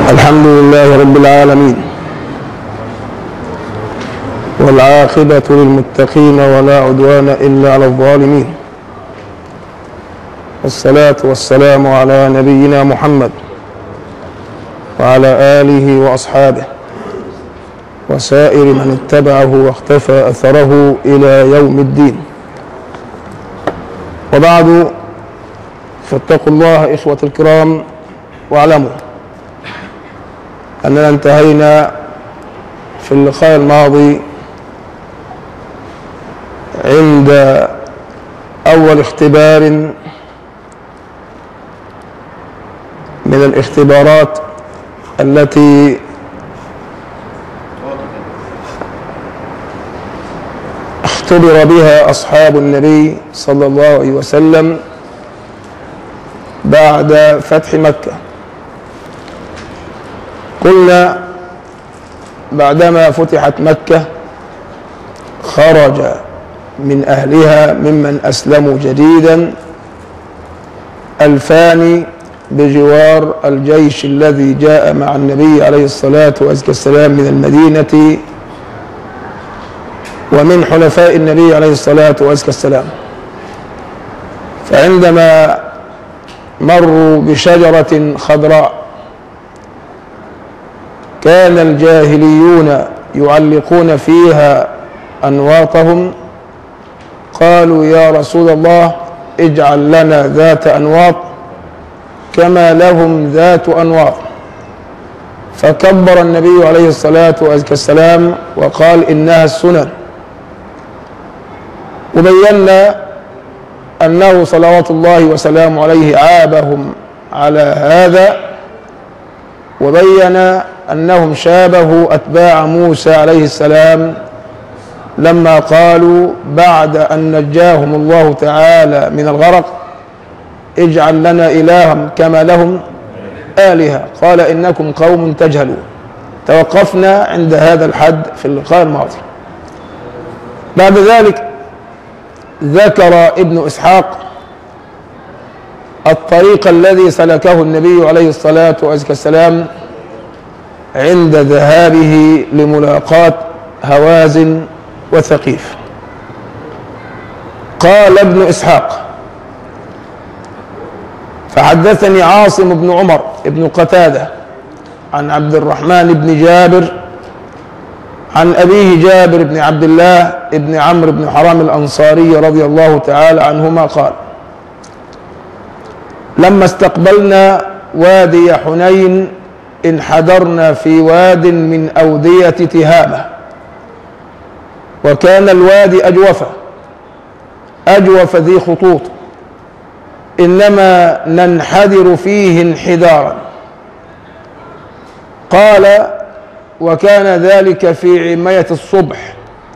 الحمد لله رب العالمين والعاقبة للمتقين ولا عدوان إلا على الظالمين والصلاة والسلام على نبينا محمد وعلى آله وأصحابه وسائر من اتبعه واختفى أثره إلى يوم الدين وبعد فاتقوا الله إخوة الكرام واعلموا أننا انتهينا في اللقاء الماضي عند أول اختبار من الاختبارات التي اختبر بها أصحاب النبي صلى الله عليه وسلم بعد فتح مكة قلنا بعدما فتحت مكة خرج من أهلها ممن أسلموا جديدا ألفان بجوار الجيش الذي جاء مع النبي عليه الصلاة والسلام من المدينة ومن حلفاء النبي عليه الصلاة والسلام فعندما مروا بشجرة خضراء كان الجاهليون يعلقون فيها أنواطهم قالوا يا رسول الله اجعل لنا ذات أنواط كما لهم ذات أنواط فكبر النبي عليه الصلاة والسلام وقال إنها السنن وبينا أنه صلوات الله وسلامه عليه عابهم على هذا وبين أنهم شابهوا أتباع موسى عليه السلام لما قالوا بعد أن نجاهم الله تعالى من الغرق اجعل لنا إلها كما لهم آلهة قال إنكم قوم تجهلون توقفنا عند هذا الحد في اللقاء الماضي بعد ذلك ذكر ابن إسحاق الطريق الذي سلكه النبي عليه الصلاة والسلام عند ذهابه لملاقاة هوازن وثقيف قال ابن إسحاق فحدثني عاصم بن عمر بن قتادة عن عبد الرحمن بن جابر عن أبيه جابر بن عبد الله بن عمرو بن حرام الأنصاري رضي الله تعالى عنهما قال لما استقبلنا وادي حنين انحدرنا في واد من أودية تهامة وكان الوادي أجوف أجوف ذي خطوط إنما ننحدر فيه انحدارا قال وكان ذلك في عمية الصبح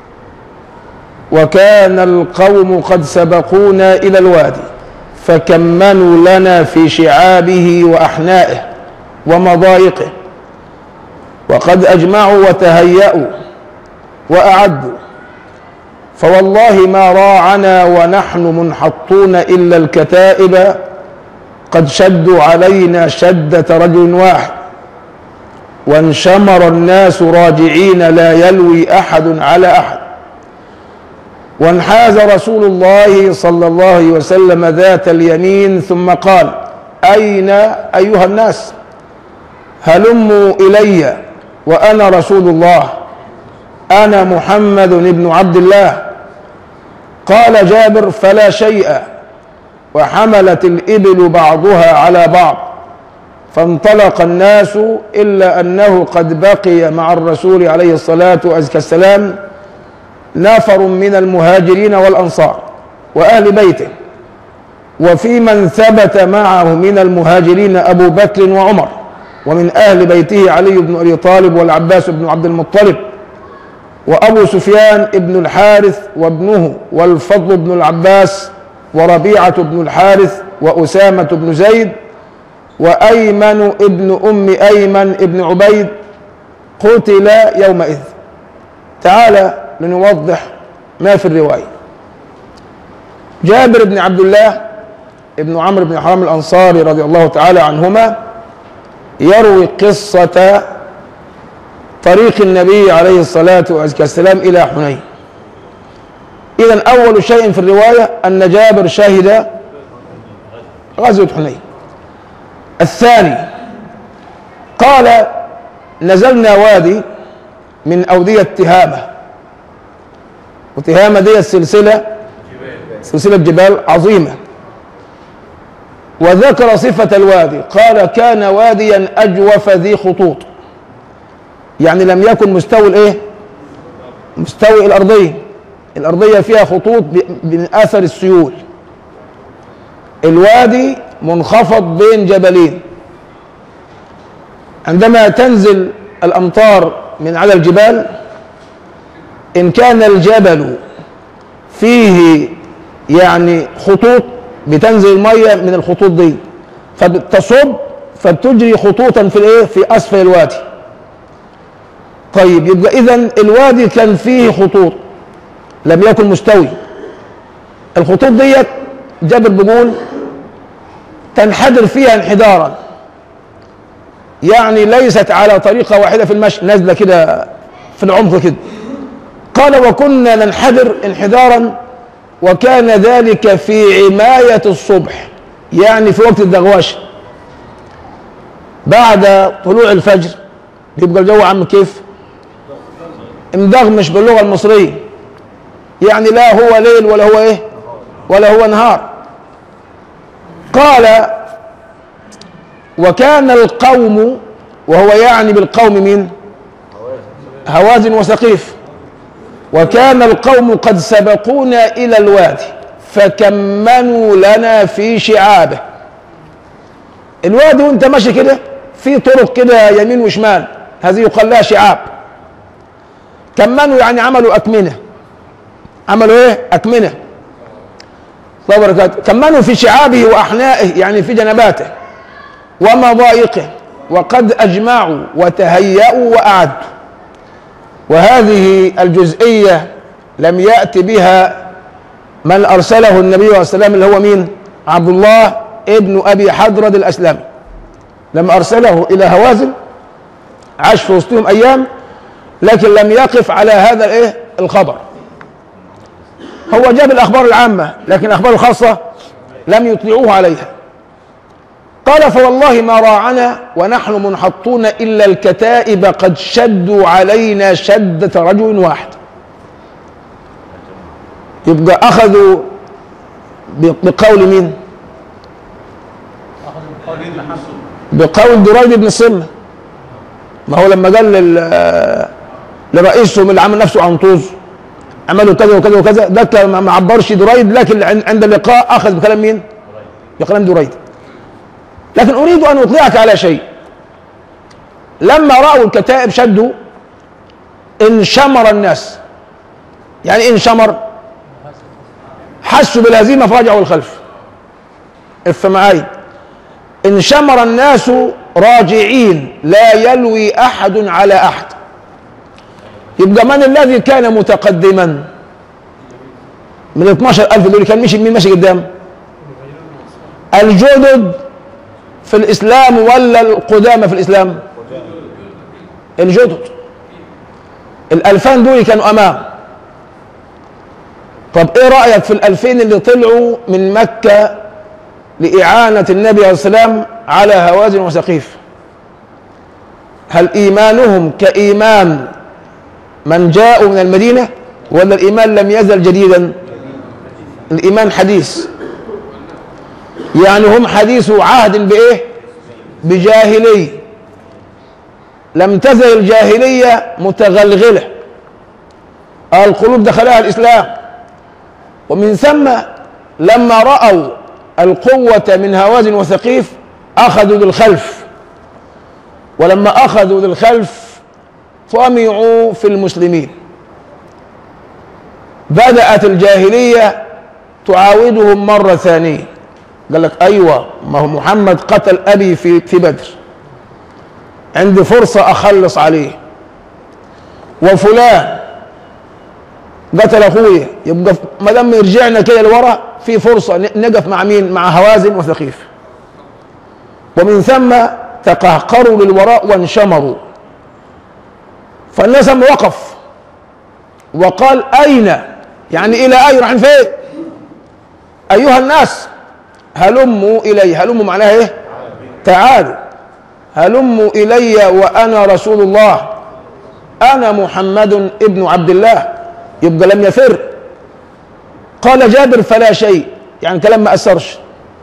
وكان القوم قد سبقونا إلى الوادي فكمنوا لنا في شعابه وأحنائه ومضايقه وقد أجمعوا وتهيأوا وأعدوا فوالله ما راعنا ونحن منحطون إلا الكتائب قد شدوا علينا شدة رجل واحد وانشمر الناس راجعين لا يلوي أحد على أحد وانحاز رسول الله صلى الله عليه وسلم ذات اليمين ثم قال أين أيها الناس هلموا إلي وأنا رسول الله أنا محمد بن عبد الله قال جابر فلا شيء وحملت الإبل بعضها على بعض فانطلق الناس إلا أنه قد بقي مع الرسول عليه الصلاة والسلام نفر من المهاجرين والأنصار وأهل بيته وفي من ثبت معه من المهاجرين أبو بكر وعمر ومن أهل بيته علي بن أبي طالب والعباس بن عبد المطلب وأبو سفيان ابن الحارث وابنه والفضل بن العباس وربيعة بن الحارث وأسامة بن زيد وأيمن ابن أم أيمن ابن عبيد قتل يومئذ تعالى لنوضح ما في الرواية جابر بن عبد الله ابن عمرو بن حرام الأنصاري رضي الله تعالى عنهما يروي قصة طريق النبي عليه الصلاة والسلام إلى حنين إذا أول شيء في الرواية أن جابر شهد غزوة حنين الثاني قال نزلنا وادي من أودية تهامة وتهامة دي السلسلة سلسلة جبال عظيمة وذكر صفة الوادي قال كان واديا أجوف ذي خطوط يعني لم يكن مستوي الايه مستوي الأرضية الأرضية فيها خطوط من أثر السيول الوادي منخفض بين جبلين عندما تنزل الأمطار من على الجبال إن كان الجبل فيه يعني خطوط بتنزل المية من الخطوط دي فبتصب فبتجري خطوطا في الايه في اسفل الوادي طيب يبقى اذا الوادي كان فيه خطوط لم يكن مستوي الخطوط ديت جابر بيقول تنحدر فيها انحدارا يعني ليست على طريقة واحدة في المشي نازلة كده في العمق كده قال وكنا ننحدر انحدارا وكان ذلك في عماية الصبح يعني في وقت الدغواش بعد طلوع الفجر بيبقى الجو عم كيف مدغمش باللغة المصرية يعني لا هو ليل ولا هو ايه ولا هو نهار قال وكان القوم وهو يعني بالقوم من هوازن وسقيف وكان القوم قد سبقونا إلى الوادي فكمنوا لنا في شعابه الوادي وانت ماشي كده في طرق كده يمين وشمال هذه يقال لها شعاب كمنوا يعني عملوا أكمنة عملوا ايه أكمنة الله وبركاته كمنوا في شعابه وأحنائه يعني في جنباته ومضايقه وقد أجمعوا وتهيأوا وأعدوا وهذه الجزئية لم يأت بها من أرسله النبي عليه السلام اللي هو مين عبد الله ابن أبي حضرد الأسلمي لما أرسله إلى هوازن عاش في وسطهم أيام لكن لم يقف على هذا الإيه الخبر هو جاب الأخبار العامة لكن الأخبار الخاصة لم يطلعوه عليها قال فوالله ما راعنا ونحن منحطون إلا الكتائب قد شدوا علينا شدة رجل واحد يبقى أخذوا بقول مين بقول دريد بن السمة ما هو لما قال لل- لرئيسهم اللي عمل نفسه عنطوز عملوا كذا وكذا وكذا ده كان ما عبرش دريد لكن عند عند اللقاء اخذ بكلام مين؟ بكلام دريد لكن اريد ان اطلعك على شيء لما راوا الكتائب شدوا انشمر الناس يعني ايه انشمر حسوا بالهزيمه فرجعوا الخلف افهم معاي انشمر الناس راجعين لا يلوي احد على احد يبقى من الذي كان متقدما من 12000 دول كان مشي مين ماشي قدام الجدد في الاسلام ولا القدامى في الاسلام الجدد الالفان دول كانوا امام طب ايه رايك في الالفين اللي طلعوا من مكه لاعانه النبي عليه السلام على هوازن وسقيف هل ايمانهم كايمان من جاءوا من المدينه ولا الايمان لم يزل جديدا الايمان حديث يعني هم حديث عهد بايه بجاهليه لم تزل الجاهليه متغلغله القلوب دخلها الاسلام ومن ثم لما راوا القوه من هوازن وثقيف اخذوا للخلف ولما اخذوا للخلف طمعوا في المسلمين بدات الجاهليه تعاودهم مره ثانيه قال لك ايوه ما هو محمد قتل ابي في في بدر عندي فرصه اخلص عليه وفلان قتل اخويا يبقى ما دام رجعنا كده لورا في فرصه ن- نقف مع مين؟ مع هوازن وثقيف ومن ثم تقهقروا للوراء وانشمروا فالناس لما وقف وقال أين يعني إلى أين رايحين فين أيها الناس هلموا إلي هلموا معناها إيه تعالوا هلموا إلي وأنا رسول الله أنا محمد ابن عبد الله يبقى لم يفر قال جابر فلا شيء يعني كلام ما أثرش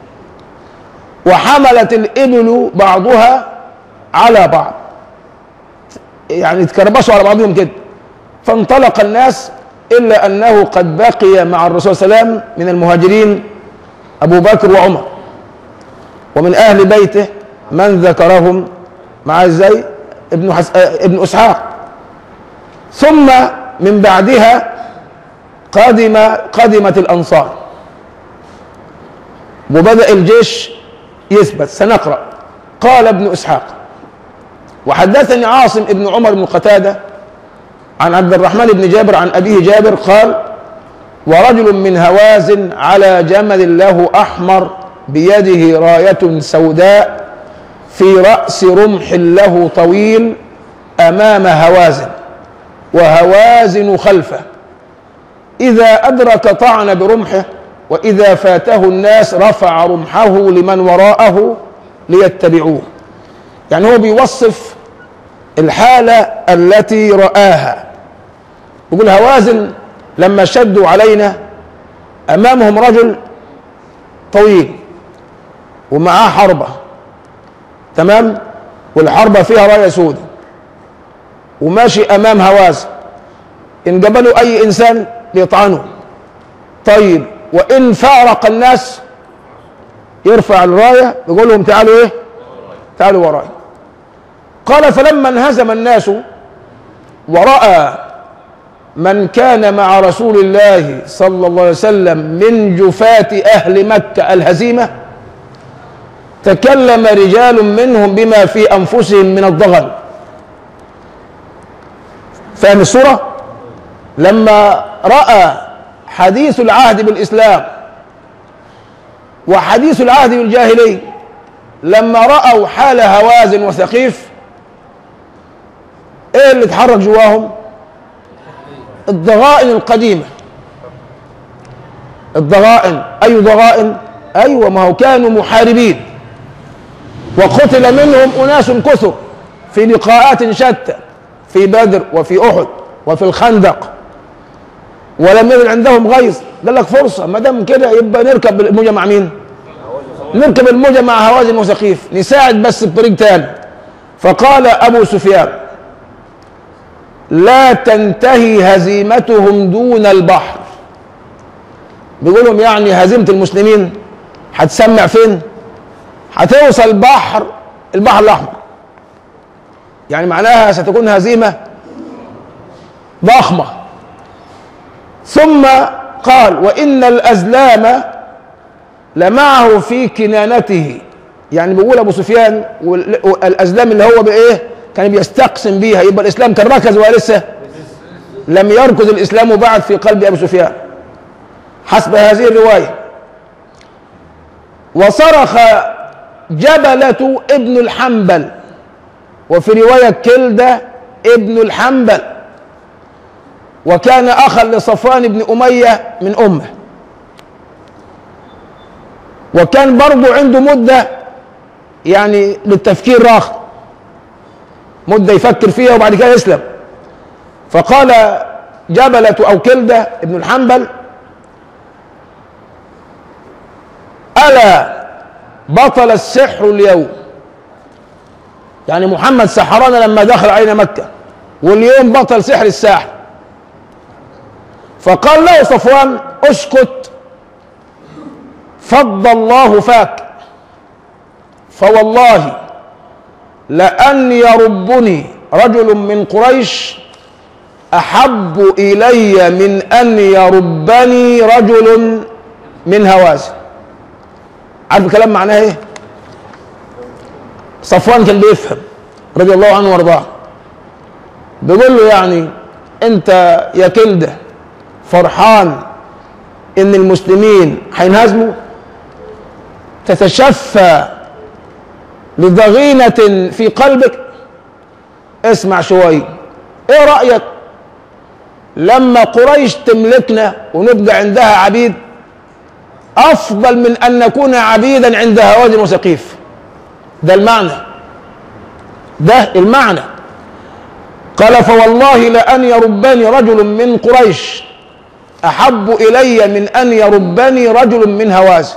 وحملت الإبل بعضها على بعض يعني تكربشوا على بعضهم كده فانطلق الناس إلا أنه قد بقي مع الرسول صلى الله عليه وسلم من المهاجرين أبو بكر وعمر ومن أهل بيته من ذكرهم مع ازاي ابن حس... ابن اسحاق ثم من بعدها قدم قدمت الانصار وبدا الجيش يثبت سنقرا قال ابن اسحاق وحدثني عاصم ابن عمر بن قتاده عن عبد الرحمن بن جابر عن ابيه جابر قال ورجل من هوازن على جمل له احمر بيده رايه سوداء في رأس رمح له طويل أمام هوازن وهوازن خلفه إذا أدرك طعن برمحه وإذا فاته الناس رفع رمحه لمن وراءه ليتبعوه يعني هو بيوصف الحالة التي رآها يقول هوازن لما شدوا علينا أمامهم رجل طويل ومعاه حربة تمام والحربة فيها راية سوداء وماشي أمام هوازن إن قبلوا أي إنسان يطعنه طيب وإن فارق الناس يرفع الراية يقول لهم تعالوا إيه تعالوا وراي قال فلما انهزم الناس ورأى من كان مع رسول الله صلى الله عليه وسلم من جفاة أهل مكة الهزيمة تكلم رجال منهم بما في أنفسهم من الضغن فاهم الصورة لما رأى حديث العهد بالإسلام وحديث العهد بالجاهلية لما رأوا حال هوازن وثقيف ايه اللي اتحرك جواهم الضغائن القديمة الضغائن أي ضغائن أيوة ما هو كانوا محاربين وقتل منهم أناس كثر في لقاءات شتى في بدر وفي أحد وفي الخندق ولم يكن عندهم غيظ قال لك فرصة ما دام كده يبقى نركب الموجة مع مين؟ نركب الموجة مع هوازن وثقيف نساعد بس بطريق تاني فقال أبو سفيان لا تنتهي هزيمتهم دون البحر بيقول لهم يعني هزيمة المسلمين هتسمع فين؟ هتوصل بحر البحر الأحمر يعني معناها ستكون هزيمة ضخمة ثم قال وإن الأزلام لمعه في كنانته يعني بيقول أبو سفيان والأزلام اللي هو بإيه كان بيستقسم بيها يبقى الإسلام كان ركز ولا لسه لم يركز الإسلام بعد في قلب أبو سفيان حسب هذه الرواية وصرخ جبلة ابن الحنبل وفي رواية كلدة ابن الحنبل وكان أخا لصفوان بن أمية من أمه وكان برضو عنده مدة يعني للتفكير راخ مدة يفكر فيها وبعد كده يسلم فقال جبلة أو كلدة ابن الحنبل ألا بطل السحر اليوم يعني محمد سحرنا لما دخل علينا مكة واليوم بطل سحر الساحر فقال له صفوان اسكت فض الله فاك فوالله لأن يربني رجل من قريش أحب إلي من أن يربني رجل من هوازن عارف الكلام معناه ايه صفوان كان بيفهم رضي الله عنه وارضاه بيقول له يعني انت يا كلده فرحان ان المسلمين هينهزموا تتشفى لضغينة في قلبك اسمع شوية ايه رأيك لما قريش تملكنا ونبقى عندها عبيد افضل من ان نكون عبيدا عند هوازن وسقيف ده المعنى ده المعنى قال فوالله لأن يربني رجل من قريش أحب إلي من أن يربني رجل من هوازن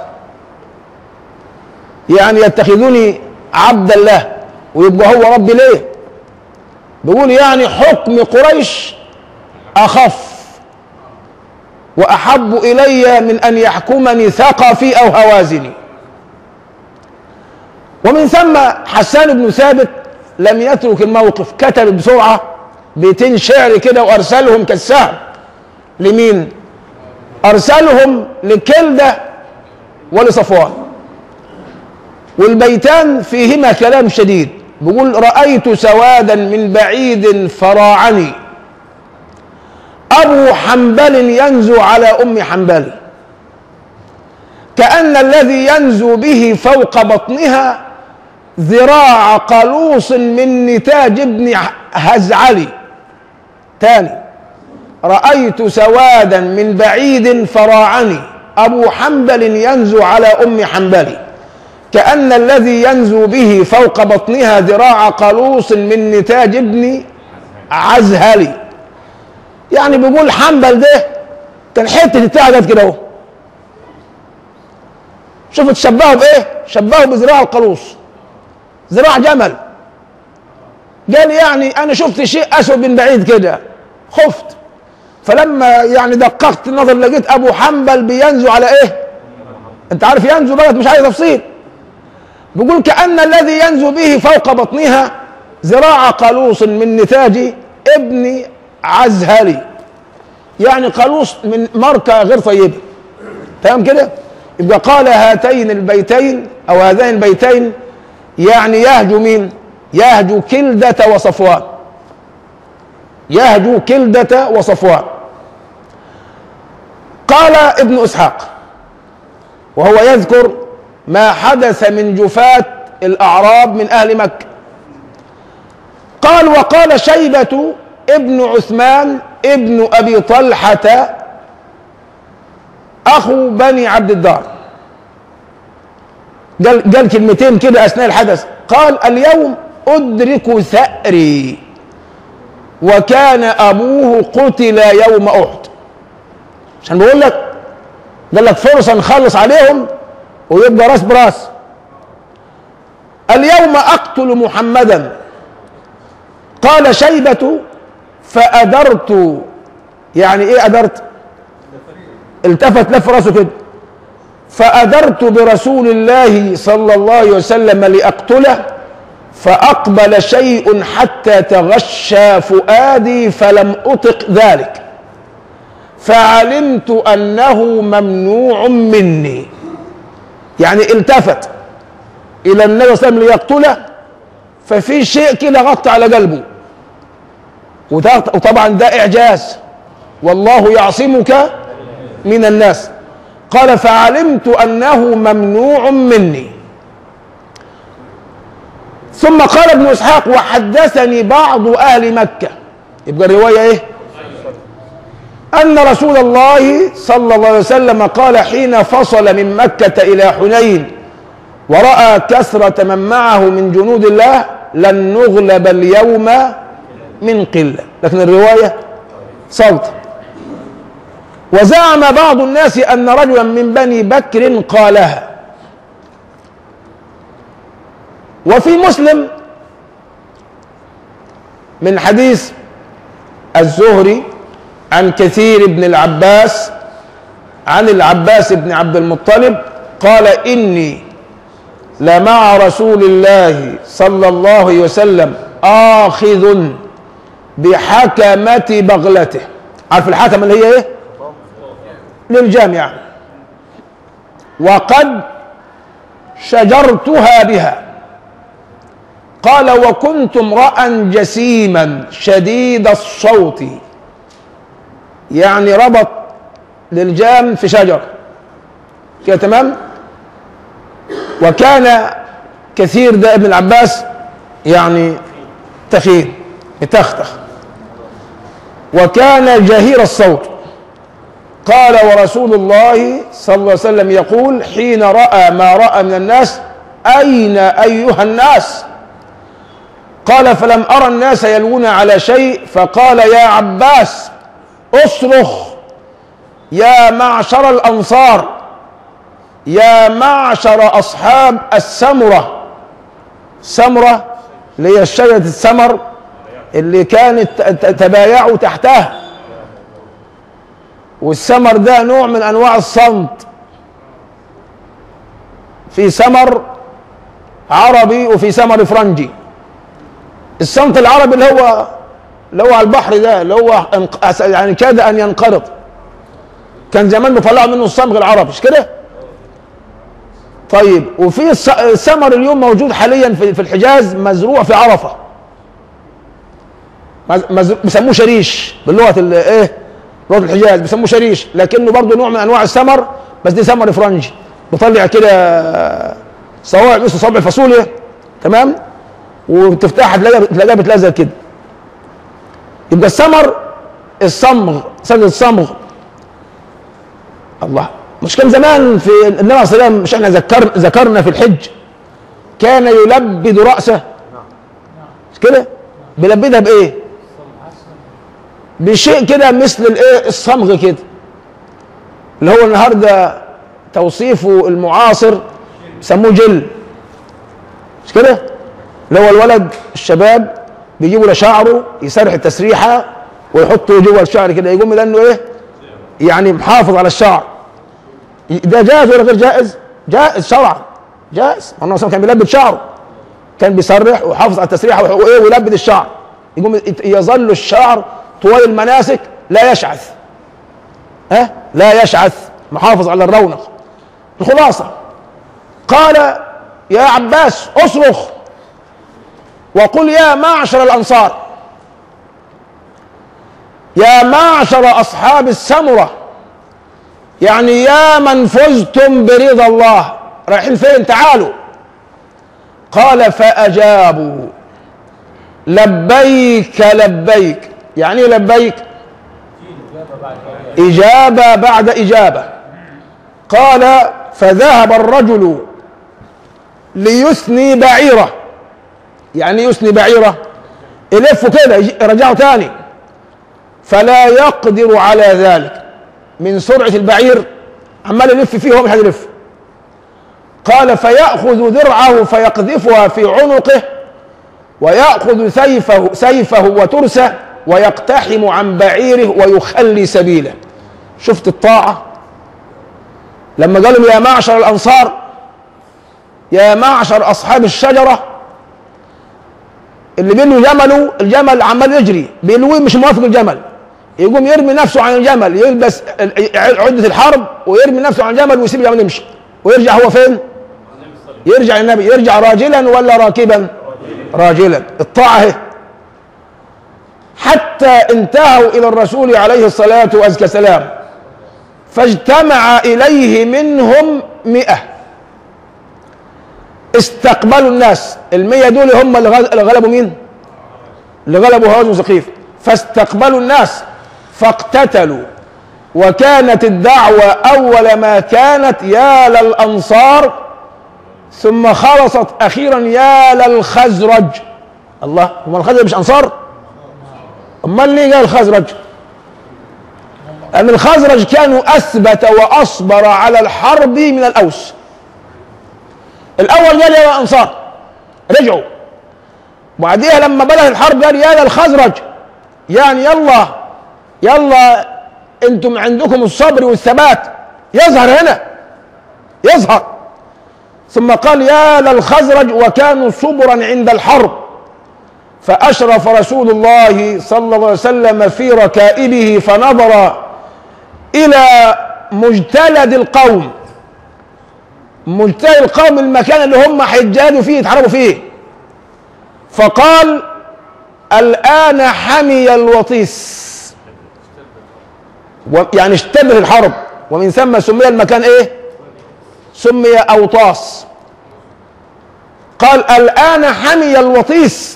يعني يتخذوني عبدا له ويبقى هو ربي ليه بيقول يعني حكم قريش أخف وأحب إلي من أن يحكمني ثقفي أو هوازني ومن ثم حسان بن ثابت لم يترك الموقف كتب بسرعة بيتين شعر كده وأرسلهم كالسهم لمين أرسلهم لكلدة ولصفوان والبيتان فيهما كلام شديد بيقول رأيت سوادا من بعيد فراعني أبو حنبل ينزو على أم حنبل كأن الذي ينزو به فوق بطنها ذراع قلوص من نتاج ابن هزعلي تاني رأيت سوادا من بعيد فراعني أبو حنبل ينزو على أم حنبل كأن الذي ينزو به فوق بطنها ذراع قلوص من نتاج ابن عزهلي يعني بيقول حنبل ده كان حته اتعدت كده اهو شوفوا تشبهوا بايه؟ شبهوا بذراع القلوص ذراع جمل قال يعني انا شفت شيء اسود من بعيد كده خفت فلما يعني دققت النظر لقيت ابو حنبل بينزو على ايه؟ انت عارف ينزو بقى مش عايز تفصيل بيقول كأن الذي ينزو به فوق بطنها ذراع قلوص من نتاج ابن عزهلي يعني قلوص من ماركة غير طيبة تمام كده يبقى قال هاتين البيتين او هذين البيتين يعني يهجو مين يهجو كلدة وصفوان يهجو كلدة وصفوان قال ابن اسحاق وهو يذكر ما حدث من جفاة الاعراب من اهل مكة قال وقال شيبة ابن عثمان ابن ابي طلحه اخو بني عبد الدار قال قال كلمتين كده اثناء الحدث قال اليوم ادرك ثأري وكان ابوه قتل يوم احد عشان بقول لك قال لك فرصه نخلص عليهم ويبقى راس براس اليوم اقتل محمدا قال شيبة فأدرت يعني ايه أدرت التفت لف راسه كده فأدرت برسول الله صلى الله عليه وسلم لأقتله فأقبل شيء حتى تغشى فؤادي فلم أطق ذلك فعلمت أنه ممنوع مني يعني التفت إلى النبي صلى الله عليه وسلم ليقتله ففي شيء كده غطى على قلبه وطبعا ده إعجاز والله يعصمك من الناس قال فعلمت أنه ممنوع مني ثم قال ابن إسحاق وحدثني بعض أهل مكة يبقى الرواية إيه أن رسول الله صلى الله عليه وسلم قال حين فصل من مكة إلى حنين ورأى كثرة من معه من جنود الله لن نغلب اليوم من قلة لكن الرواية صوت وزعم بعض الناس أن رجلا من بني بكر قالها وفي مسلم من حديث الزهري عن كثير بن العباس عن العباس بن عبد المطلب قال إني لمع رسول الله صلى الله عليه وسلم آخذ بحكمة بغلته عارف الحكمة اللي هي ايه للجامعة وقد شجرتها بها قال وكنت امرأ جسيما شديد الصوت يعني ربط للجام في شجر كده تمام وكان كثير ده ابن العباس يعني تخين يتختخ وكان جهير الصوت قال ورسول الله صلى الله عليه وسلم يقول حين راى ما راى من الناس اين ايها الناس قال فلم ارى الناس يلوون على شيء فقال يا عباس اصرخ يا معشر الانصار يا معشر اصحاب السمره سمره اللي هي شجره السمر اللي كانت تبايعوا تحتها والسمر ده نوع من انواع الصمت في سمر عربي وفي سمر فرنجي الصمت العربي اللي هو اللي هو على البحر ده اللي هو انق- يعني كاد ان ينقرض كان زمان بيطلعوا منه الصمغ العربي مش كده؟ طيب وفي الس- السمر اليوم موجود حاليا في في الحجاز مزروع في عرفه مز- مز- بيسموه شريش باللغه ال- ايه؟ لغه الحجاز بيسموه شريش لكنه برضه نوع من انواع السمر بس دي سمر فرنجي بيطلع كده صواعق مثل صابع الفاصوليا تمام؟ وتفتحها تلاقيها تلاقيها بتلزق كده يبقى السمر الصمغ سجل الصمغ الله مش كان زمان في النبي عليه الصلاه والسلام مش احنا ذكر ذكرنا في الحج كان يلبد راسه مش كده بيلبدها بايه بشيء كده مثل الايه الصمغ كده اللي هو النهارده توصيفه المعاصر يسموه جل مش كده اللي هو الولد الشباب بيجيبوا له شعره يسرح التسريحه ويحطه جوه الشعر كده يقوم لانه ايه يعني محافظ على الشعر ده جائز ولا غير جائز؟ جائز شرعا جائز النبي صلى كان بيلبد شعره كان بيسرح ويحافظ على التسريحه وح- وايه ويلبد الشعر يقوم يت- يظل الشعر طوال المناسك لا يشعث ها لا يشعث محافظ على الرونق الخلاصه قال يا عباس اصرخ وقل يا معشر الانصار يا معشر اصحاب السمره يعني يا من فزتم برضا الله رايحين فين تعالوا قال فاجابوا لبيك لبيك يعني ايه لبيك اجابه بعد اجابه قال فذهب الرجل ليثني بعيره يعني يثني بعيره يلفوا كده يجي- يرجعوا تاني فلا يقدر على ذلك من سرعة البعير عمال يلف فيه وهو مش هيلف قال فيأخذ درعه فيقذفها في عنقه ويأخذ سيفه سيفه وترسه ويقتحم عن بعيره ويخلي سبيله شفت الطاعة لما قالوا يا معشر الأنصار يا معشر أصحاب الشجرة اللي بينه جمله الجمل عمال يجري بيلويه مش موافق الجمل يقوم يرمي نفسه عن الجمل يلبس ال- عدة الحرب ويرمي نفسه عن الجمل ويسيب الجمل يمشي ويرجع هو فين؟ يرجع النبي يرجع راجلا ولا راكبا؟ راجلا الطاعة اهي حتى انتهوا إلى الرسول عليه الصلاة والسلام فاجتمع إليه منهم مئة استقبلوا الناس المية دول هم اللي غل- اللي غلبوا مين اللي غلبوا هوازن وثقيف فاستقبلوا الناس فاقتتلوا وكانت الدعوة أول ما كانت يا للأنصار ثم خلصت أخيرا يا للخزرج الله هم الخزرج مش أنصار أمال ليه قال الخزرج أن الخزرج كانوا أثبت وأصبر على الحرب من الأوس الاول قال يا الانصار رجعوا وبعديها لما بدات الحرب قال يا للخزرج يعني يلا يلا انتم عندكم الصبر والثبات يظهر هنا يظهر ثم قال يا للخزرج وكانوا صبرا عند الحرب فاشرف رسول الله صلى الله عليه وسلم في ركائبه فنظر الى مجتلد القوم منتهي القوم المكان اللي هم هيتجاهدوا فيه يتحاربوا فيه فقال الآن حمي الوطيس و- يعني اشتدت الحرب ومن ثم سمي المكان ايه سمي أوطاس قال الآن حمي الوطيس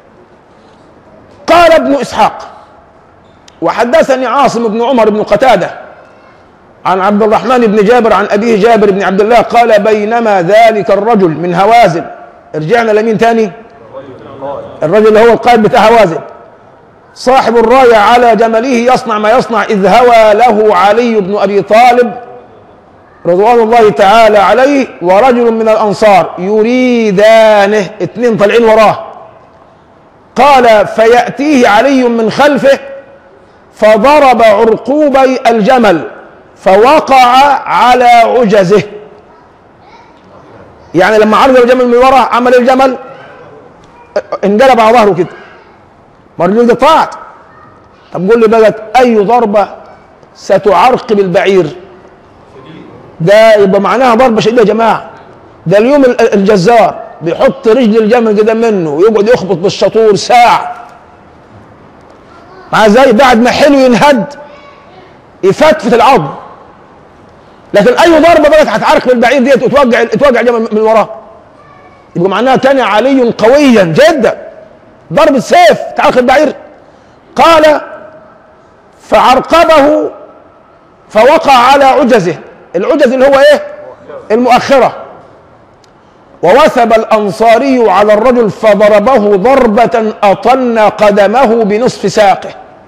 قال ابن إسحاق وحدثني عاصم بن عمر بن قتادة عن عبد الرحمن بن جابر عن أبيه جابر بن عبد الله قال بينما ذلك الرجل من هوازن رجعنا لمين تاني الرجل اللي هو القائد بتاع هوازن صاحب الراية على جمله يصنع ما يصنع إذ هوى له علي بن أبي طالب رضوان الله تعالى عليه ورجل من الأنصار يريدانه اتنين طالعين وراه قال فيأتيه علي من خلفه فضرب عرقوبي الجمل فوقع على عجزه يعني لما عرض الجمل من وراه عمل الجمل انقلب على ظهره كده ما الرجل ده طاعت طب قول لي بقت اي ضربه ستعرقب البعير ده يبقى معناها ضربه شديده يا جماعه ده اليوم ال- الجزار بيحط رجل الجمل قدام منه ويقعد يخبط بالشطور ساعه مع زي بعد ما حلو ينهد يفتفت العظم لكن اي ضربه بقت هتعرقب البعير ديت وتوقع توقع الجمل من وراه يبقى معناها كان علي قويا جدا ضرب السيف تعرق البعير قال فعرقبه فوقع على عجزه العجز اللي هو ايه المؤخرة ووثب الأنصاري على الرجل فضربه ضربة أطن قدمه بنصف ساقه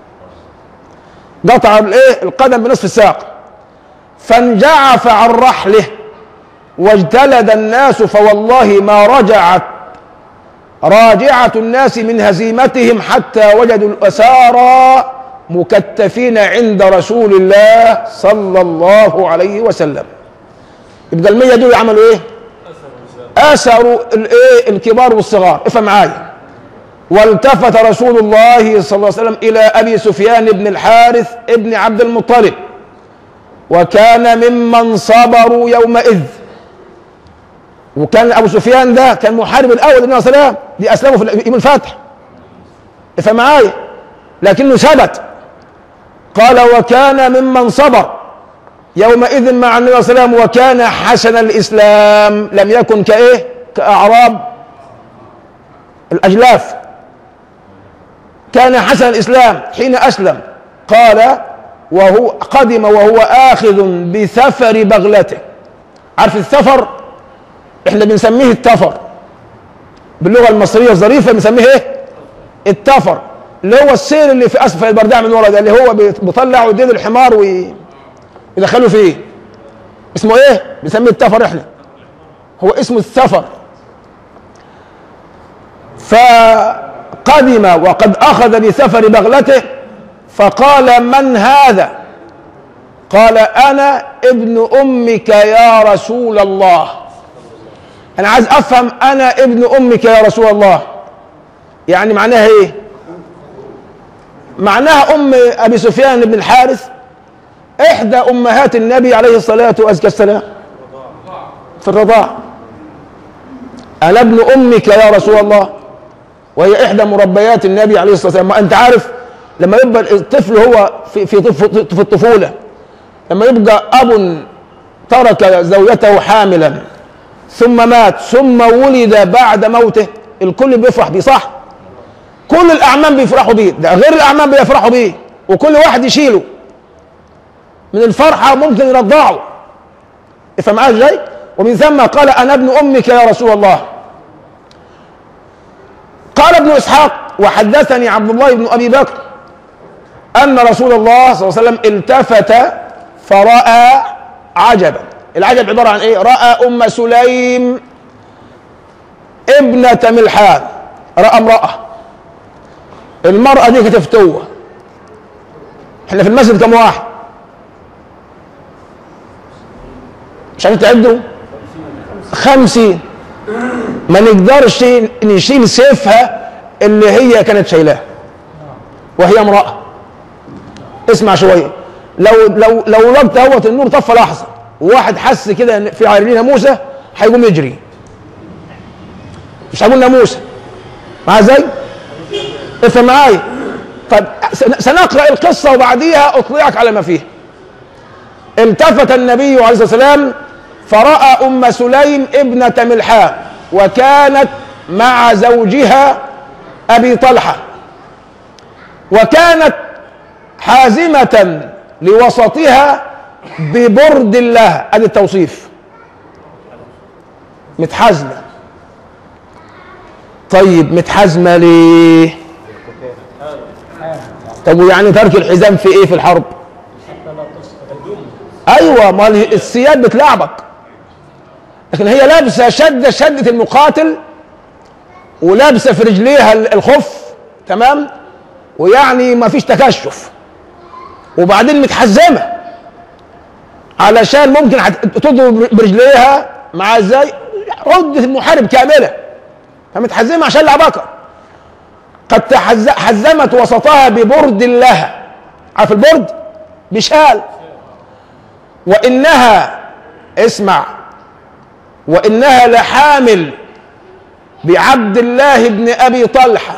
قطع الايه القدم بنصف الساق فانجعف عن رحله واجتلد الناس فوالله ما رجعت راجعة الناس من هزيمتهم حتى وجدوا الأسارى مكتفين عند رسول الله صلى الله عليه وسلم يبقى المية دول عملوا ايه؟ أسروا الايه الكبار والصغار افهم معايا والتفت رسول الله صلى الله عليه وسلم إلى أبي سفيان بن الحارث ابن عبد المطلب وكان ممن صبروا يومئذ وكان ابو سفيان ده كان محارب الاول للنبي صلى الله عليه وسلم دي اسلمه في يوم الفتح افهم معايا لكنه ثبت قال وكان ممن صبر يومئذ مع النبي صلى الله عليه وسلم وكان حسن الاسلام لم يكن كايه كاعراب الاجلاف كان حسن الاسلام حين اسلم قال وهو قدم وهو اخذ بثفر بغلته عارف الثفر احنا بنسميه التفر باللغه المصريه الظريفه بنسميه ايه التفر اللي هو السير اللي في اسفل البرداع من ورا ده اللي هو بيطلع ودين الحمار ويدخله فيه اسمه ايه بنسميه التفر احنا هو اسمه الثفر فقدم وقد اخذ بثفر بغلته فقال من هذا قال انا ابن امك يا رسول الله انا عايز افهم انا ابن امك يا رسول الله يعني معناها ايه معناها ام ابي سفيان بن الحارث احدى امهات النبي عليه الصلاه والسلام في الرضاعه انا ابن امك يا رسول الله وهي احدى مربيات النبي عليه الصلاه والسلام انت عارف لما يبقى الطفل هو في في في الطفوله لما يبقى اب ترك زوجته حاملا ثم مات ثم ولد بعد موته الكل بيفرح بيه صح كل الاعمام بيفرحوا بيه ده غير الاعمام بيفرحوا بيه وكل واحد يشيله من الفرحه ممكن يرضعه افهم معايا ازاي ومن ثم قال انا ابن امك يا رسول الله قال ابن اسحاق وحدثني عبد الله بن ابي بكر ان رسول الله صلى الله عليه وسلم التفت فراى عجبا العجب عباره عن ايه راى ام سليم ابنه ملحان راى امراه المراه دي كانت فتوه احنا في المسجد كم واحد عشان تعدوا خمسين ما نقدرش نشيل سيفها اللي هي كانت شايلاه وهي امرأة اسمع شوية لو لو لو وقت اهوت النور طفى لحظة وواحد حس كده إن في عينيه ناموسة هيقوم يجري مش هقول ناموسة مع ازاي؟ افهم معايا طب سنقرأ القصة وبعديها أطلعك على ما فيها التفت النبي عليه الصلاة والسلام فرأى أم سليم ابنة ملحان وكانت مع زوجها ابي طلحه وكانت حازمه لوسطها ببرد لها ادي التوصيف متحازمه طيب متحازمه ليه طب ويعني ترك الحزام في ايه في الحرب ايوه ما السياد بتلعبك لكن هي لابسه شده شده المقاتل ولابسه في رجليها الخف تمام ويعني ما فيش تكشف وبعدين متحزمه علشان ممكن تضرب برجليها مع ازاي عدة المحارب كاملة فمتحزمة عشان لعبكة قد تحز- حزمت وسطها ببرد لها عارف البرد بشال وإنها اسمع وإنها لحامل بعبد الله بن أبي طلحة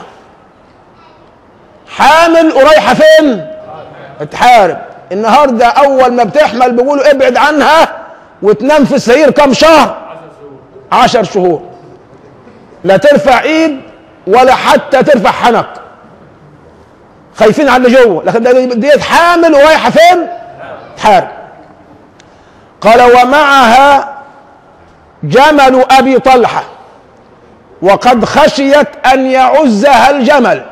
حامل ورايحة فين؟ تحارب النهارده أول ما بتحمل بيقولوا ابعد عنها وتنام في السرير كم شهر؟ عشر شهور لا ترفع ايد ولا حتى ترفع حنك خايفين على اللي جوه لكن ده- ديت حامل ورايحه فين؟ تحارب قال ومعها جمل ابي طلحه وقد خشيت ان يعزها الجمل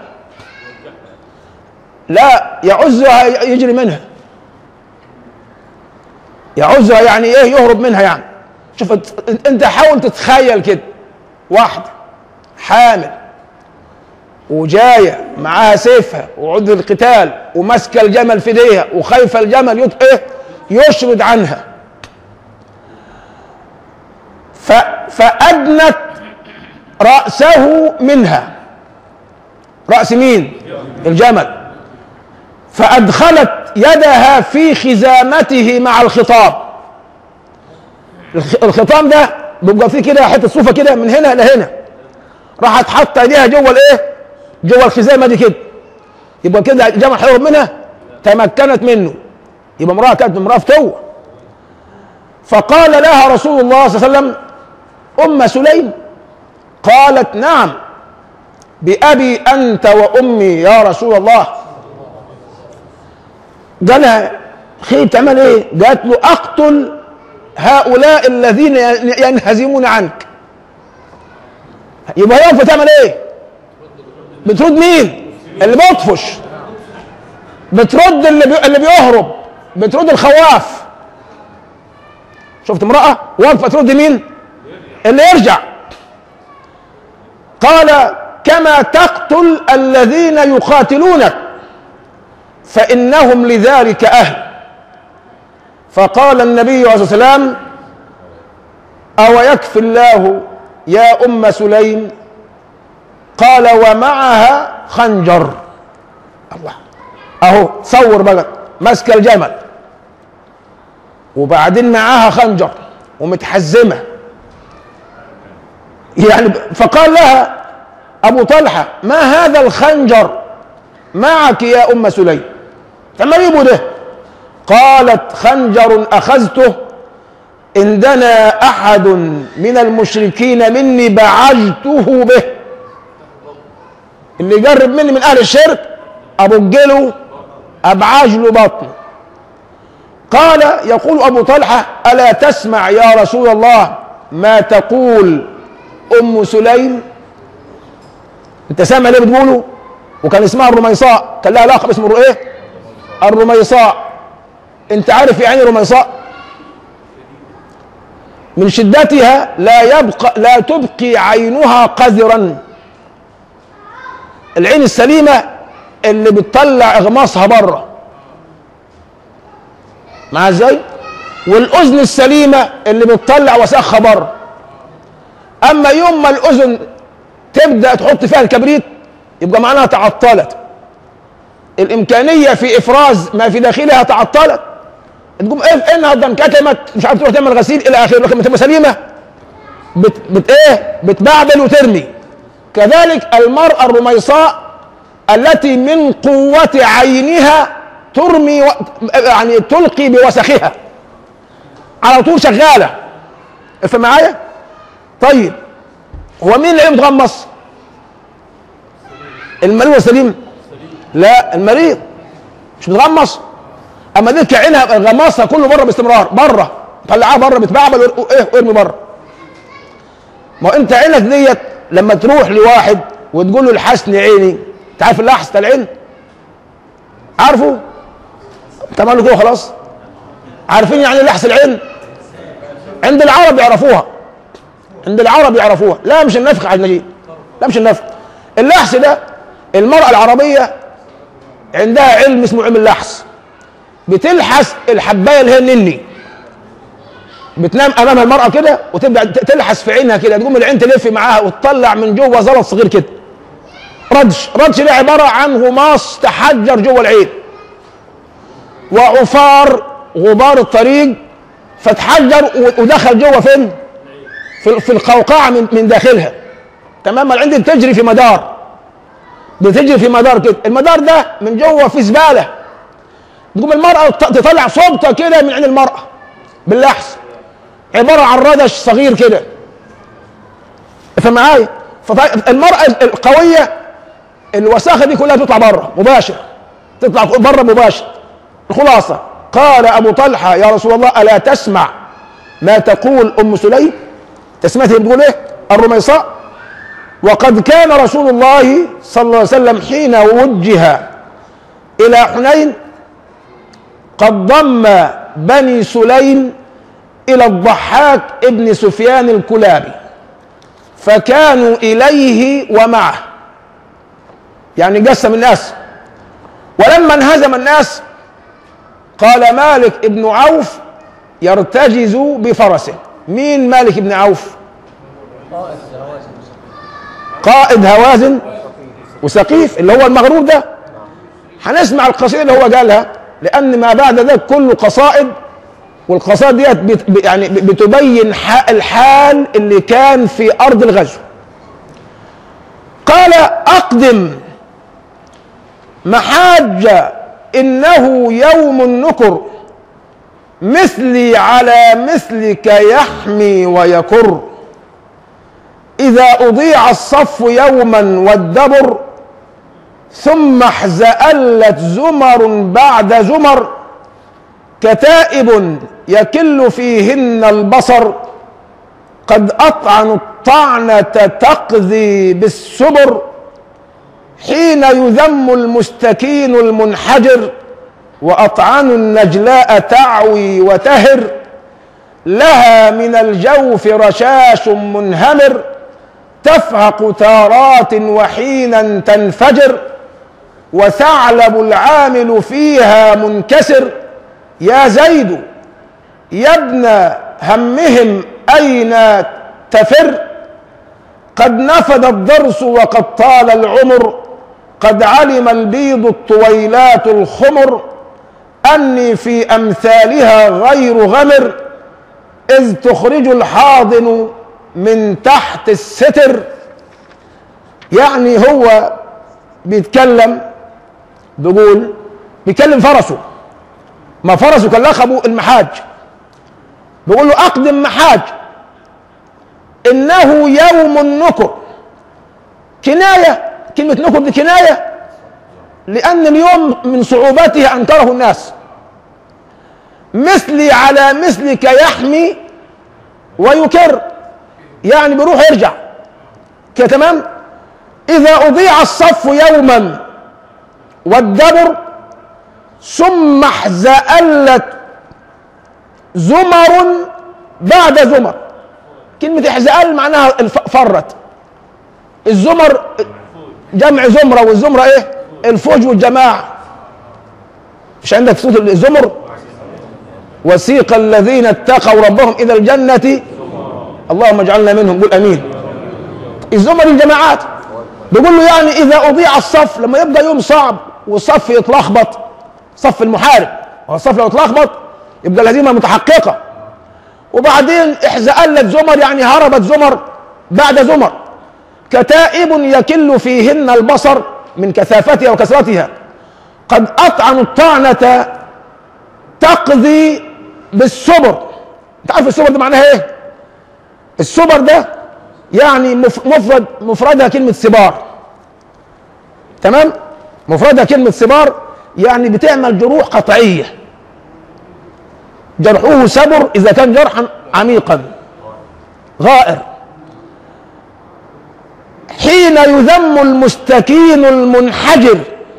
لا يعزها يجري منها يعزها يعني ايه يهرب منها يعني شوف انت- انت حاول تتخيل كده واحده حامل وجايه معاها سيفها وعد القتال وماسكه الجمل في ايديها وخايفه الجمل يط... ايه يشرد عنها ف... فأدنت رأسه منها رأس مين؟ الجمل فأدخلت يدها في خزامته مع الخطاب الخ- الخطام ده بيبقى فيه كده حته صوفه كده من هنا لهنا راحت حاطه ايديها جوه الايه؟ جوه الخزامه دي كده يبقى كده الجمل هيهرب منها تمكنت منه يبقى امراه كانت امراه فتوه فقال لها رسول الله صلى الله عليه وسلم ام سليم قالت نعم بأبي أنت وأمي يا رسول الله قالها خير تعمل ايه قالت له اقتل هؤلاء الذين ينهزمون عنك يبقى هي واقفه تعمل ايه بترد مين اللي بيطفش بترد اللي بي... اللي بيهرب بترد الخواف شفت امراه واقفه ترد مين اللي يرجع قال كما تقتل الذين يقاتلونك فإنهم لذلك أهل فقال النبي عليه الصلاة والسلام أو يكفي الله يا أم سليم قال ومعها خنجر الله أهو تصور بقى ماسكة الجمل وبعدين معاها خنجر ومتحزمة يعني فقال لها أبو طلحة ما هذا الخنجر معك يا أم سليم فما جيبوا ده قالت خنجر أخذته إن دنا أحد من المشركين مني بعجته به اللي يقرب مني من أهل الشرك أبجله أبعاج له بطنه قال يقول أبو طلحة ألا تسمع يا رسول الله ما تقول أم سليم أنت سامع ليه بتقوله وكان اسمها الرميصاء كان لها لقب اسمه ايه الرميصاء انت عارف يعني رميصاء من شدتها لا يبقى لا تبقي عينها قذرا العين السليمة اللي بتطلع اغماصها بره مع ازاي والاذن السليمة اللي بتطلع وسخها بره اما يوم ما الاذن تبدا تحط فيها الكبريت يبقى معناها تعطلت الامكانيه في افراز ما في داخلها تعطلت تقوم ايه النهارده انكتمت مش عارف تروح تعمل غسيل الى اخره لكن لما تبقى سليمه بت, بت ايه بتبعبل وترمي كذلك المراه الرميصاء التي من قوه عينها ترمي و... يعني تلقي بوسخها على طول شغاله افهم معايا طيب هو مين اللي متغمص المريض والسليم لا المريض مش متغمص اما دي عينها غمصها كله بره باستمرار بره طلعها بره بتبعبل ايه وارمي بره ما هو انت عينك ديت لما تروح لواحد وتقول له الحسن عيني انت عارف اللحس بتاع العين عارفه تمام له كده خلاص عارفين يعني ايه لحس العين عند العرب يعرفوها عند العرب يعرفوها لا مش النفخ على النجيب لا مش النفخ اللحس ده المرأة العربية عندها علم اسمه علم اللحس بتلحس الحباية اللي هي النني بتنام امامها المرأة كده وتبدأ تلحس في عينها كده تقوم العين تلف معاها وتطلع من جوه زلط صغير كده ردش ردش ده عبارة عن غماص تحجر جوه العين وعفار غبار الطريق فتحجر ودخل جوه فين في في القوقعة من من داخلها تمام العين دي بتجري في مدار بتجري في مدار كده المدار ده من جوه في زبالة تقوم المرأة تطلع صوبته كده من عين المرأة باللحس عبارة عن ردش صغير كده فمعايا المرأة القوية الوساخة دي كلها تطلع بره مباشر تطلع بره مباشر الخلاصة قال أبو طلحة يا رسول الله ألا تسمع ما تقول أم سليم تسمعتي بتقول إيه الرميصاء وقد كان رسول الله صلى الله عليه وسلم حين وجه إلى حنين قد ضم بني سليم إلى الضحاك ابن سفيان الكلابي فكانوا إليه ومعه يعني قسم الناس ولما انهزم الناس قال مالك ابن عوف يرتجز بفرسه مين مالك ابن عوف قائد هوازن وسقيف اللي هو المغرور ده هنسمع القصيدة اللي هو قالها لأن ما بعد ذلك كله قصائد والقصائد ديت بت يعني بتبين الحال اللي كان في أرض الغزو قال أقدم محاج إنه يوم النكر مثلي على مثلك يحمي ويكر إذا أضيع الصف يوما والدبر ثم احزألت زمر بعد زمر كتائب يكل فيهن البصر قد أطعنوا الطعنة تقذي بالسبر حين يذم المستكين المنحجر وأطعنوا النجلاء تعوي وتهر لها من الجوف رشاش منهمر تفهق تارات وحينا تنفجر وثعلب العامل فيها منكسر يا زيد يا ابن همهم أين تفر قد نفد الضرس وقد طال العمر قد علم البيض الطويلات الخمر أني في أمثالها غير غمر إذ تخرج الحاضن من تحت الستر يعني هو بيتكلم بيقول بيكلم فرسه ما فرسه كان لقبه المحاج بيقول له أقدم محاج إنه يوم النكر كناية كلمة نكر دي كناية لأن اليوم من صعوبته أنكره الناس مثلي على مثلك يحمي ويكر يعني بيروح يرجع كده تمام إذا أضيع الصف يوما والدبر ثم احزألت زمر بعد زمر كلمة احزأل معناها فرت الزمر جمع زمرة والزمرة ايه الفوج والجماعة مش عندك في سورة الزمر وسيق الذين اتقوا ربهم إلى الجنة اللهم اجعلنا منهم قول أمين الزمر الجماعات بيقول له يعني إذا أضيع الصف لما يبقى يوم صعب والصف يتلخبط صف المحارب والصف لو اتلخبط يبقى الهزيمة متحققة وبعدين احزألت زمر يعني هربت زمر بعد زمر كتائب يكل فيهن البصر من كثافتها وكثرتها قد أطعنوا الطعنة تقضي بالسبر انت عارف السبر ده معناها ايه السبر ده يعني مف- مفرد مفردها كلمة سبار تمام مفردها كلمة سبار يعني بتعمل جروح قطعية جرحه سبر إذا كان جرحا عميقا غائر حين يذم المستكين المنحجر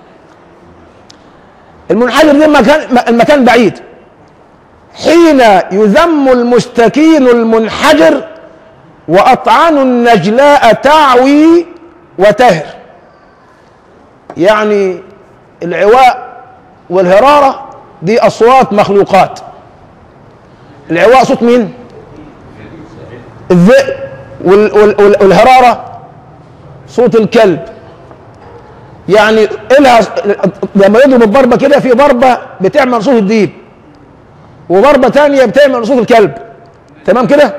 المنحجر ده مكان المكان بعيد حين يذم المستكين المنحجر وأطعن النجلاء تعوي وتهر يعني العواء والهرارة دي أصوات مخلوقات العواء صوت مين؟ الذئب وال- وال- وال- والهرارة صوت الكلب يعني إلها لما يضرب الضربة كده في ضربة بتعمل صوت الديب وضربة تانية بتعمل صوت الكلب تمام كده؟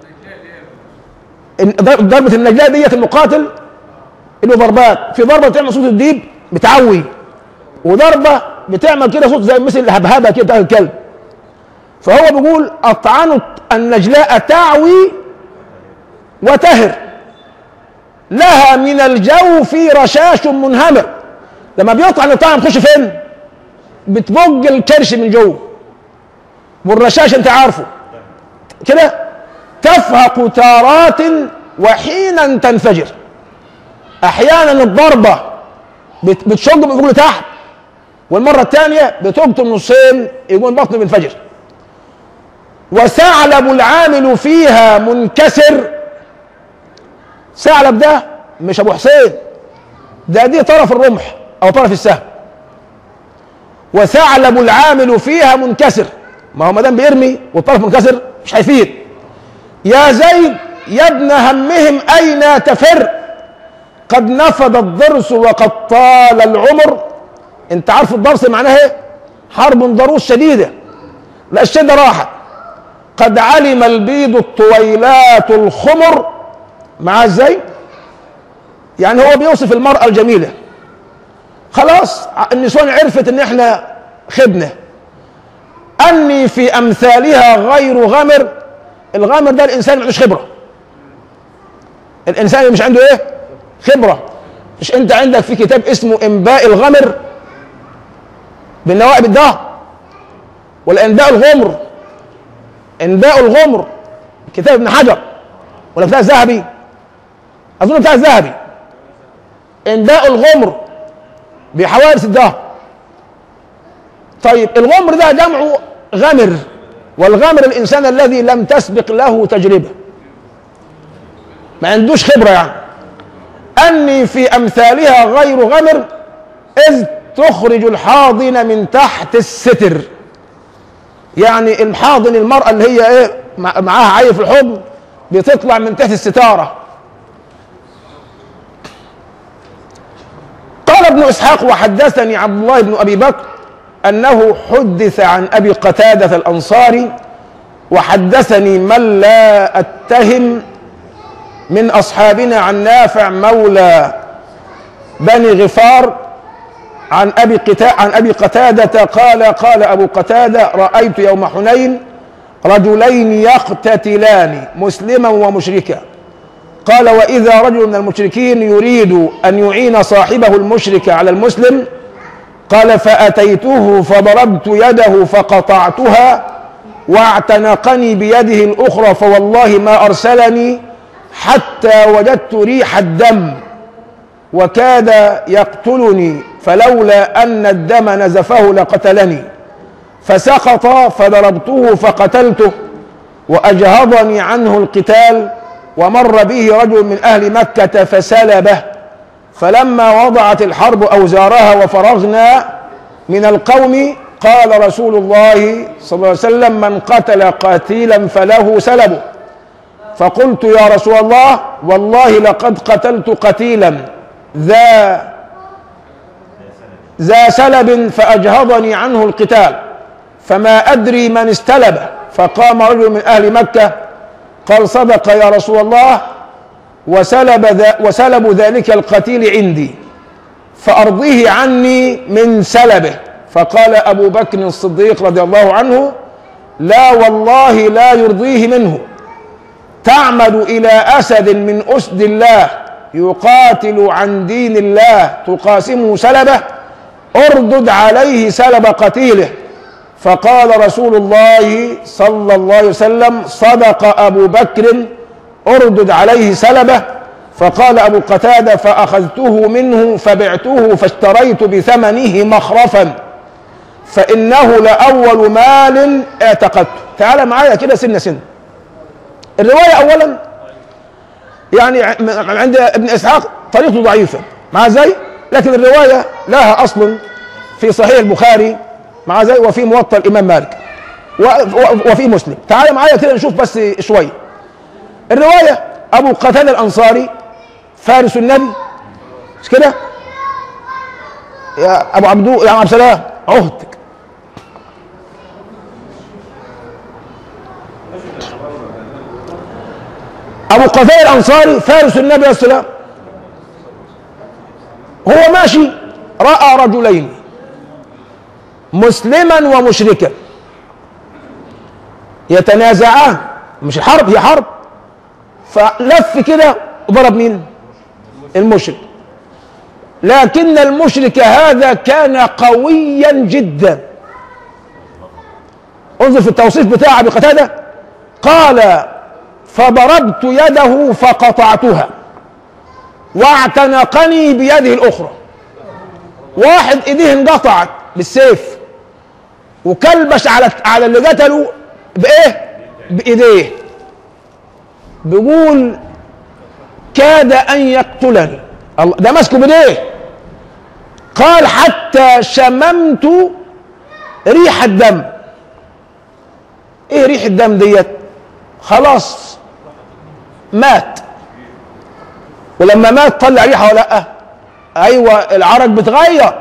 إن- ضر- ضربة النجاة ديت المقاتل له ضربات في ضربة بتعمل صوت الديب بتعوي وضربة بتعمل كده صوت زي مثل الهبهبة كده بتاع الكلب فهو بيقول أطعنوا النجلاء تعوي وتهر لها من الجوف رشاش منهمر لما بيطعن الطعن بتخش فين؟ بتبج الكرش من جوه والرشاش انت عارفه كده تفهق تارات وحينا تنفجر احيانا الضربه بت- بتشق من فوق لتحت والمره الثانيه بتقطم نصين يقوم البطن بينفجر وثعلب العامل فيها منكسر ثعلب ده مش ابو حسين ده دي طرف الرمح او طرف السهم وثعلب العامل فيها منكسر ما هو ما دام بيرمي والطرف منكسر مش هيفيد يا زيد يا ابن همهم اين تفر قد نفد الضرس وقد طال العمر انت عارف الضرس معناها ايه حرب ضروس شديده لا الشده راحت قد علم البيض الطويلات الخمر معاه ازاي يعني هو بيوصف المرأة الجميلة خلاص النسوان عرفت ان احنا خدنا اني في امثالها غير غمر الغامر ده الانسان ما عندوش خبره الانسان اللي مش عنده ايه خبره مش انت عندك في كتاب اسمه انباء الغمر بالنوائب الدهر ولا انباء الغمر انباء الغمر كتاب ابن حجر ولا بتاع الذهبي اظن بتاع الذهبي انباء الغمر بحوادث الدهر طيب الغمر ده جمعه غمر والغامر الانسان الذي لم تسبق له تجربه ما عندوش خبره يعني اني في امثالها غير غمر اذ تخرج الحاضن من تحت الستر يعني الحاضن المراه اللي هي ايه مع- معاها عيل في الحضن بتطلع من تحت الستاره قال ابن اسحاق وحدثني عبد الله بن ابي بكر انه حدث عن ابي قتاده الانصاري وحدثني من لا اتهم من اصحابنا عن نافع مولى بني غفار عن ابي قتا عن ابي قتاده قال قال ابو قتاده رايت يوم حنين رجلين يقتتلان مسلما ومشركا قال واذا رجل من المشركين يريد ان يعين صاحبه المشرك على المسلم قال فاتيته فضربت يده فقطعتها واعتنقني بيده الاخرى فوالله ما ارسلني حتى وجدت ريح الدم وكاد يقتلني فلولا ان الدم نزفه لقتلني فسقط فضربته فقتلته واجهضني عنه القتال ومر به رجل من اهل مكه فسلبه فلما وضعت الحرب اوزارها وفرغنا من القوم قال رسول الله صلى الله عليه وسلم من قتل قتيلا فله سلبه فقلت يا رسول الله والله لقد قتلت قتيلا ذا ذا سلب فأجهضني عنه القتال فما أدري من استلبه فقام رجل من أهل مكة قال صدق يا رسول الله وسلب ذا وسلب ذلك القتيل عندي فأرضيه عني من سلبه فقال أبو بكر الصديق رضي الله عنه لا والله لا يرضيه منه تعمد إلى أسد من أسد الله يقاتل عن دين الله تقاسمه سلبه اردد عليه سلب قتيله فقال رسول الله صلى الله عليه وسلم صدق أبو بكر اردد عليه سلبه فقال أبو قتادة فأخذته منه فبعته فاشتريت بثمنه مخرفا فإنه لأول مال اعتقدته تعال معايا كده سنة سنة الرواية أولا يعني عند ابن إسحاق طريقته ضعيفة مع زي لكن الرواية لها أصل في صحيح البخاري مع زي وفي موطأ الإمام مالك وفي مسلم تعال معايا كده نشوف بس شوية الرواية أبو قتادة الأنصاري فارس النبي مش كده يا أبو عبدو يا عبد السلام عهدك أبو قتادة الأنصاري فارس النبي عليه السلام هو ماشي رأى رجلين مسلما ومشركا يتنازعان مش حرب هي حرب فلف كده وضرب مين المشرك لكن المشرك هذا كان قويا جدا انظر في التوصيف بتاع ابي قتاده قال فضربت يده فقطعتها واعتنقني بيده الاخرى واحد ايديه انقطعت بالسيف وكلبش على على اللي قتله بايه بايديه بيقول كاد ان يقتلني الله ده ماسكه بايديه قال حتى شممت ريح الدم ايه ريح الدم ديت خلاص مات ولما مات طلع ريحه ولا لا ايوه العرق بتغير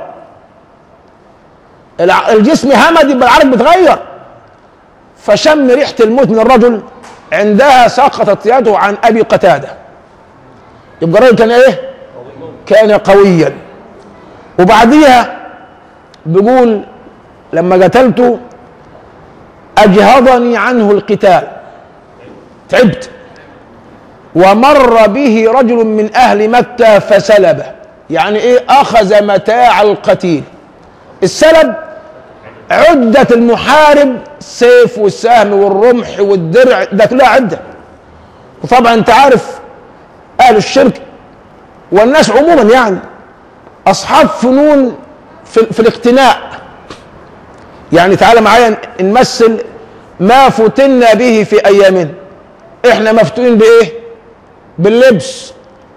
الجسم همد يبقى العرق بتغير فشم ريحه الموت من الرجل عندها سقطت يده عن ابي قتاده يبقى الرجل كان ايه كان قويا وبعديها بيقول لما قتلته اجهضني عنه القتال تعبت ومر به رجل من اهل مكه فسلبه يعني ايه اخذ متاع القتيل السلب عدة المحارب السيف والسهم والرمح والدرع ده كلها عدة وطبعا انت عارف اهل الشرك والناس عموما يعني اصحاب فنون في, في الاقتناء يعني تعالى معايا نمثل ما فتنا به في ايامنا احنا مفتونين بايه باللبس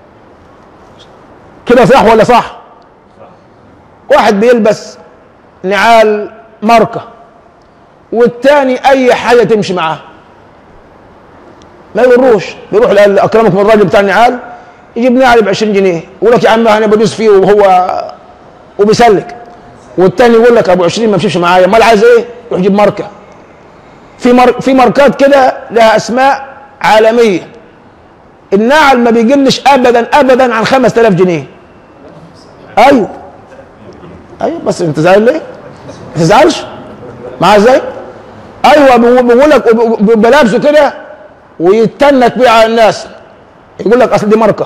كده صح ولا صح واحد بيلبس نعال ماركه والتاني اي حاجه تمشي معاه ما يوروش بيروح اكرمكم الراجل بتاع النعال يجيب نعل ب 20 جنيه يقول لك يا عم انا بدوس فيه وهو وبيسلك والتاني يقول لك ابو 20 ما مشيش معايا امال عايز ايه؟ يروح يجيب ماركه في مار في ماركات كده لها اسماء عالميه النعل ما بيقلش ابدا ابدا عن 5000 جنيه ايوه ايوه بس انت زعل ليه؟ ما تزعلش معاه ازاي؟ ايوه بيقول لك بيبقى لابسه كده ويتنك بيه على الناس يقول لك اصل دي ماركه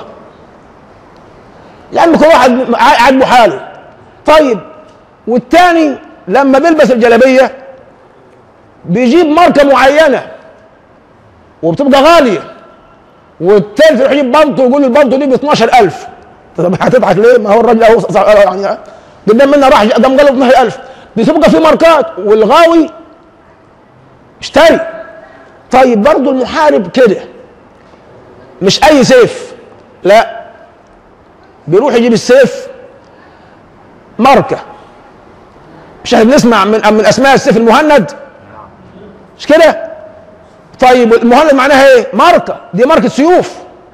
يا عم كل واحد عاجبه حاله طيب والتاني لما بيلبس الجلابيه بيجيب ماركه معينه وبتبقى غاليه والتالت يروح يجيب بلطو ويقول البلطو دي ب 12000 طب هتضحك ليه؟ ما هو الراجل اهو يعني قدام منا راح قام قال 12000 بتبقى في ماركات والغاوي اشتري طيب برضه المحارب كده مش اي سيف لا بيروح يجيب السيف ماركه مش احنا بنسمع من من اسماء السيف المهند مش كده طيب المهند معناها ايه ماركه دي ماركه سيوف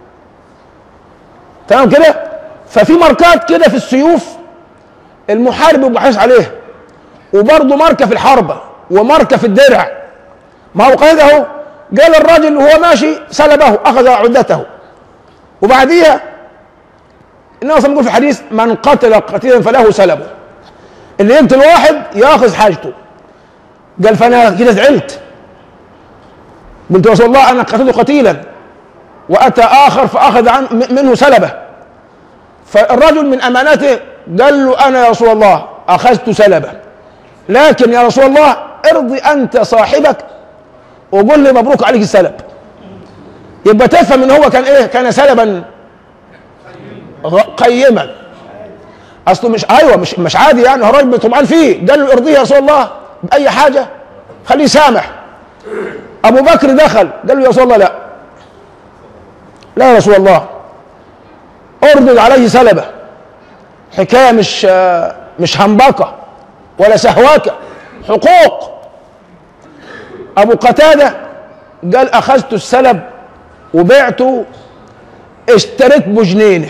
تمام كده ففي ماركات كده في السيوف المحارب بيبقى حريص عليها وبرضه ماركه في الحربه وماركه في الدرع ما هو قيد اهو قال الرجل وهو ماشي سلبه اخذ عدته وبعديها النبي صلى الله عليه وسلم يقول في الحديث من قتل قتيلا فله سلبه اللي يقتل واحد ياخذ حاجته قال فانا كده زعلت قلت يا رسول الله انا قتلت قتيلا وأتى آخر فأخذ عن م- منه سلبه فالرجل من أمانته قال له أنا يا رسول الله أخذت سلبه لكن يا رسول الله ارضي أنت صاحبك وقول لي مبروك عليك السلب يبقى تفهم ان هو كان ايه كان سلبا غ- قيما اصله مش ايوه مش مش عادي يعني هو راجل طمعان فيه قال له ارضيه يا رسول الله باي حاجه خليه يسامح ابو بكر دخل قال له يا رسول الله لا لا يا رسول الله اردد عليه سلبه حكايه مش آه، مش همبكه ولا سهواكه حقوق ابو قتاده قال اخذت السلب وبعته اشتريت بجنينه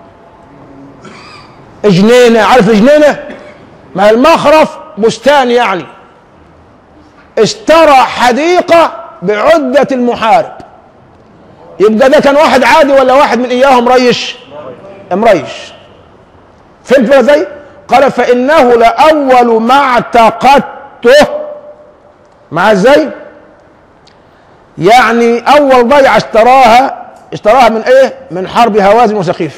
جنينه عارف جنينه ما المخرف بستان يعني اشترى حديقه بعده المحارب يبقى ده كان واحد عادي ولا واحد من اياهم مريش مريش فهمت بقى ازاي قال فانه لاول ما اعتقدته مع ازاي يعني اول ضيعه اشتراها اشتراها من ايه من حرب هوازن وسقيف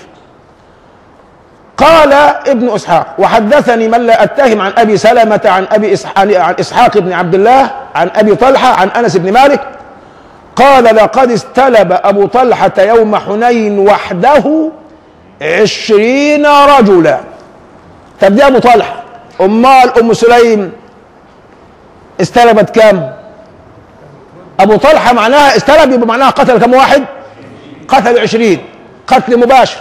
قال ابن اسحاق وحدثني من لا اتهم عن ابي سلمه عن ابي إسحاق عن اسحاق بن عبد الله عن ابي طلحه عن انس بن مالك قال لقد استلب ابو طلحه يوم حنين وحده عشرين رجلا طب دي ابو طلحه امال ام سليم استلبت كام ابو طلحه معناها استلب يبقى معناها قتل كم واحد قتل عشرين قتل مباشر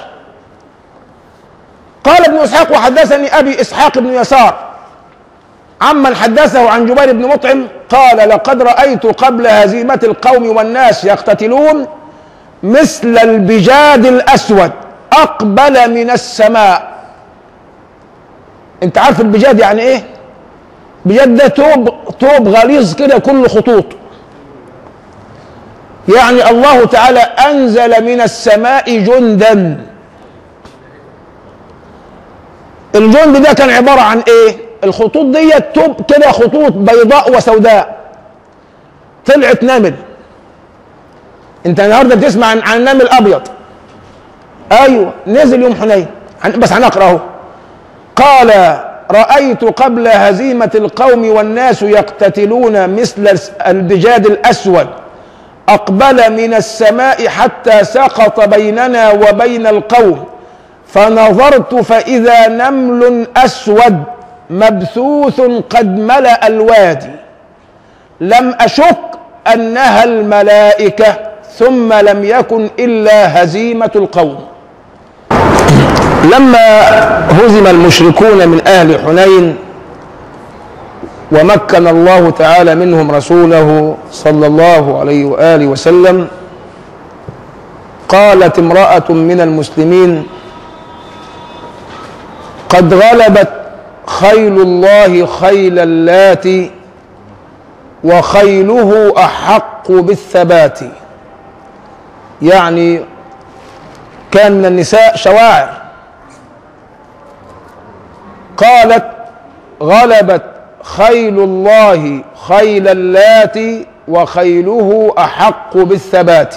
قال ابن اسحاق وحدثني ابي اسحاق بن يسار عمن حدثه عن جبير بن مطعم قال لقد رايت قبل هزيمه القوم والناس يقتتلون مثل البجاد الاسود اقبل من السماء انت عارف البجاد يعني ايه بجد ده توب توب غليظ كده كله خطوط يعني الله تعالى انزل من السماء جندا الجند ده كان عباره عن ايه الخطوط دي توب كده خطوط بيضاء وسوداء طلعت نمل انت النهارده بتسمع عن عن النمل الابيض ايوه نزل يوم حنين هن- بس هنقرا اهو قال رأيت قبل هزيمة القوم والناس يقتتلون مثل الس- البجاد الأسود أقبل من السماء حتى سقط بيننا وبين القوم فنظرت فإذا نمل أسود مبثوث قد ملأ الوادي لم أشك أنها الملائكة ثم لم يكن إلا هزيمة القوم لما هزم المشركون من اهل حنين ومكن الله تعالى منهم رسوله صلى الله عليه واله وسلم قالت امراه من المسلمين قد غلبت خيل الله خيل اللات وخيله احق بالثبات يعني كان من النساء شواعر قالت غلبت خيل الله خيل اللات وخيله احق بالثبات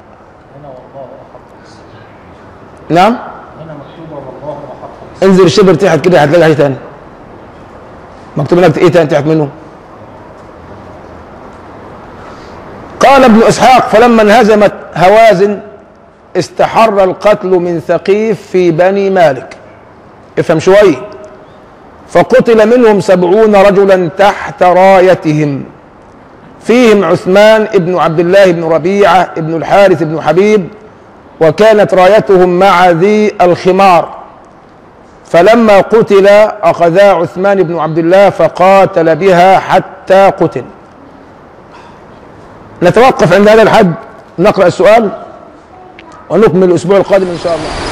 نعم هنا مكتوبة والله أحق انزل الشبر تحت كده هتلاقي حاجه تاني مكتوب هناك ايه تاني تحت منه قال ابن اسحاق فلما انهزمت هوازن استحر القتل من ثقيف في بني مالك افهم شويه فقتل منهم سبعون رجلا تحت رايتهم فيهم عثمان ابن عبد الله بن ربيعه ابن الحارث بن حبيب وكانت رايتهم مع ذي الخمار فلما قتل اخذا عثمان بن عبد الله فقاتل بها حتى قتل نتوقف عند هذا الحد نقرا السؤال ونكمل الاسبوع القادم ان شاء الله